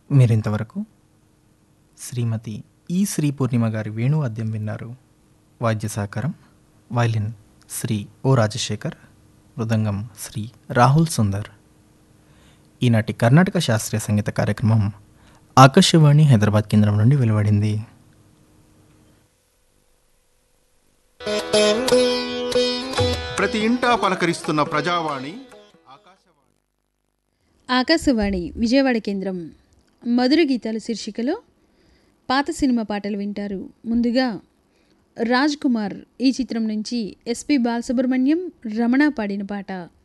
మీరింతవరకు శ్రీమతి ఈ శ్రీ పూర్ణిమ గారి వేణువాద్యం విన్నారు వాద్య సహకారం వైలిన్ శ్రీ ఓ రాజశేఖర్ మృదంగం శ్రీ రాహుల్ సుందర్ ఈనాటి కర్ణాటక శాస్త్రీయ సంగీత కార్యక్రమం ఆకాశవాణి హైదరాబాద్ కేంద్రం నుండి వెలువడింది ప్రతి ఇంటా పలకరిస్తున్న ప్రజావాణి ఆకాశవాణి ఆకాశవాణి విజయవాడ కేంద్రం మధుర గీతాలు శీర్షికలో పాత సినిమా పాటలు వింటారు ముందుగా రాజ్ కుమార్ ఈ చిత్రం నుంచి ఎస్పి బాలసుబ్రహ్మణ్యం రమణ పాడిన పాట